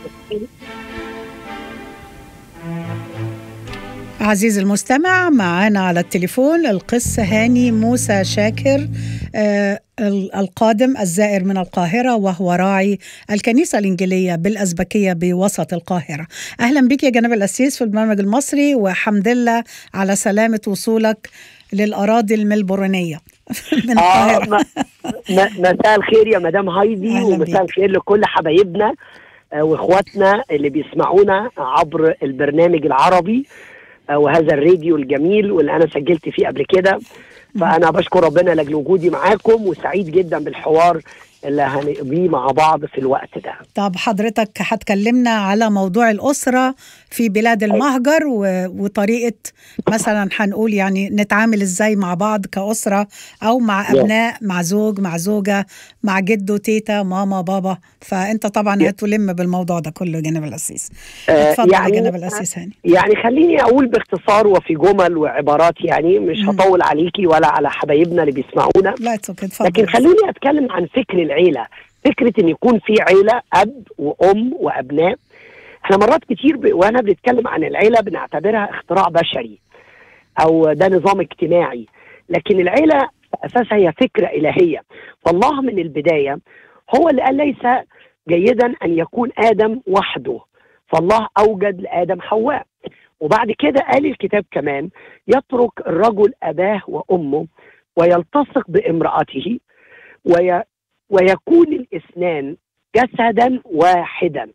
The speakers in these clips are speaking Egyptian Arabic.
عزيزي المستمع معنا على التليفون القس هاني موسى شاكر آه القادم الزائر من القاهرة وهو راعي الكنيسة الإنجيلية بالأزبكية بوسط القاهرة أهلا بك يا جناب الأسيس في البرنامج المصري وحمد الله على سلامة وصولك للأراضي الملبورنية من القاهرة آه مساء الخير يا مدام هايدي ومساء الخير لكل حبايبنا واخواتنا اللي بيسمعونا عبر البرنامج العربي وهذا الراديو الجميل واللي انا سجلت فيه قبل كده فانا بشكر ربنا لاجل وجودي معاكم وسعيد جدا بالحوار اللي هنقضيه مع بعض في الوقت ده طب حضرتك هتكلمنا على موضوع الأسرة في بلاد المهجر و... وطريقة مثلا هنقول يعني نتعامل ازاي مع بعض كأسرة أو مع أبناء مع زوج مع زوجة مع جدو تيتا ماما بابا فأنت طبعا هتلم بالموضوع ده كله جناب الأسيس اتفضل يعني جناب الأسيس هاني يعني خليني أقول باختصار وفي جمل وعبارات يعني مش هطول عليكي ولا على حبايبنا اللي بيسمعونا لا اتفضل لكن خليني أتكلم عن فكر العيله فكره ان يكون في عيله اب وام وابناء احنا مرات كتير ب... وانا بنتكلم عن العيله بنعتبرها اختراع بشري او ده نظام اجتماعي لكن العيله اساسها هي فكره الهيه فالله من البدايه هو اللي قال ليس جيدا ان يكون ادم وحده فالله اوجد لادم حواء وبعد كده قال الكتاب كمان يترك الرجل اباه وامه ويلتصق بامراته وي ويكون الاثنان جسدا واحدا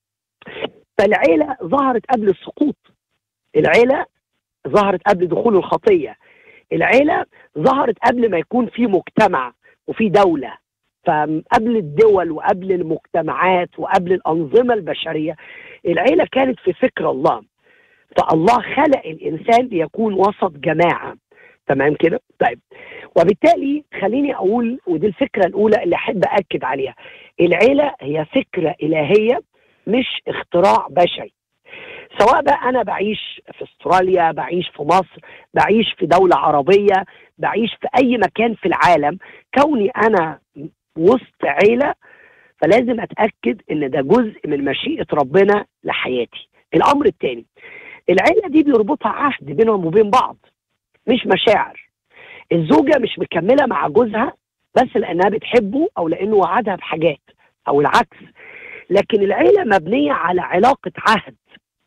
فالعيلة ظهرت قبل السقوط العيلة ظهرت قبل دخول الخطية العيلة ظهرت قبل ما يكون في مجتمع وفي دولة فقبل الدول وقبل المجتمعات وقبل الأنظمة البشرية العيلة كانت في فكر الله فالله خلق الإنسان ليكون وسط جماعة تمام كده طيب وبالتالي خليني اقول ودي الفكره الاولى اللي احب اكد عليها العيله هي فكره الهيه مش اختراع بشري سواء بقى انا بعيش في استراليا بعيش في مصر بعيش في دوله عربيه بعيش في اي مكان في العالم كوني انا وسط عيله فلازم اتاكد ان ده جزء من مشيئه ربنا لحياتي الامر الثاني العيله دي بيربطها عهد بينهم وبين بعض مش مشاعر الزوجة مش مكملة مع جوزها بس لأنها بتحبه أو لأنه وعدها بحاجات أو العكس لكن العيلة مبنية على علاقة عهد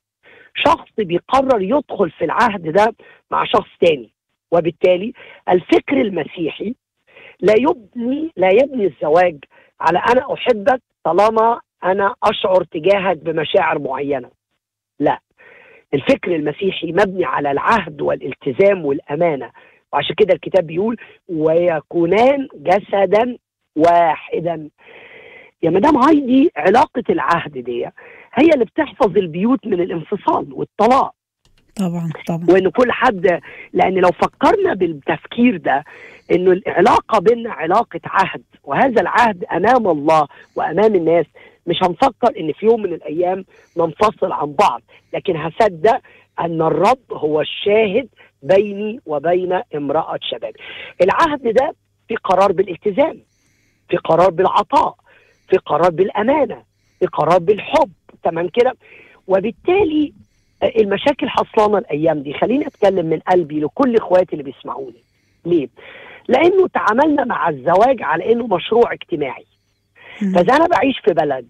شخص بيقرر يدخل في العهد ده مع شخص تاني وبالتالي الفكر المسيحي لا يبني لا يبني الزواج على أنا أحبك طالما أنا أشعر تجاهك بمشاعر معينة لا الفكر المسيحي مبني على العهد والالتزام والامانه وعشان كده الكتاب بيقول ويكونان جسدا واحدا يا مدام هايدي علاقه العهد دي هي اللي بتحفظ البيوت من الانفصال والطلاق طبعا طبعا وان كل حد لان لو فكرنا بالتفكير ده انه العلاقه بيننا علاقه عهد وهذا العهد امام الله وامام الناس مش هنفكر ان في يوم من الايام ننفصل عن بعض لكن هصدق ان الرب هو الشاهد بيني وبين امراه شباب العهد ده في قرار بالالتزام في قرار بالعطاء في قرار بالامانه في قرار بالحب تمام كده وبالتالي المشاكل حصلانه الايام دي خليني اتكلم من قلبي لكل اخواتي اللي بيسمعوني ليه لانه تعاملنا مع الزواج على انه مشروع اجتماعي فاذا انا بعيش في بلد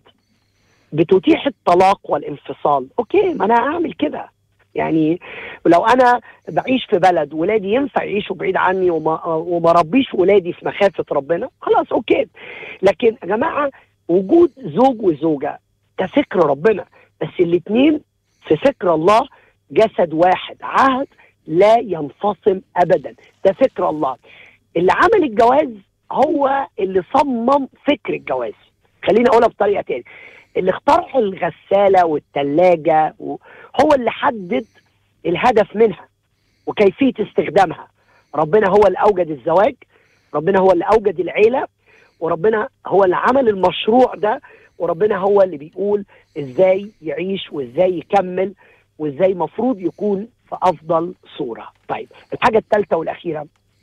بتتيح الطلاق والانفصال اوكي ما انا هعمل كده يعني لو انا بعيش في بلد ولادي ينفع يعيشوا بعيد عني وما وما ربيش ولادي في مخافه ربنا خلاص اوكي لكن يا جماعه وجود زوج وزوجه ده فكر ربنا بس الاثنين في فكر الله جسد واحد عهد لا ينفصل ابدا ده فكر الله اللي عمل الجواز هو اللي صمم فكر الجواز خليني اقولها بطريقه تاني اللي اخترع الغساله والثلاجه هو اللي حدد الهدف منها وكيفيه استخدامها ربنا هو اللي اوجد الزواج ربنا هو اللي اوجد العيله وربنا هو اللي عمل المشروع ده وربنا هو اللي بيقول ازاي يعيش وازاي يكمل وازاي مفروض يكون في افضل صوره طيب الحاجه الثالثه والاخيره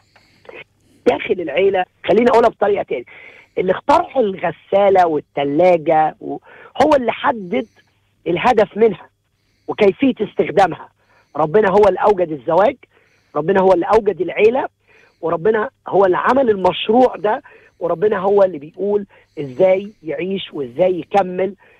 داخل العيله خليني اقولها بطريقه تاني اللي اخترع الغساله والثلاجه هو اللي حدد الهدف منها وكيفيه استخدامها ربنا هو اللي اوجد الزواج ربنا هو اللي اوجد العيله وربنا هو اللي عمل المشروع ده وربنا هو اللي بيقول ازاي يعيش وازاي يكمل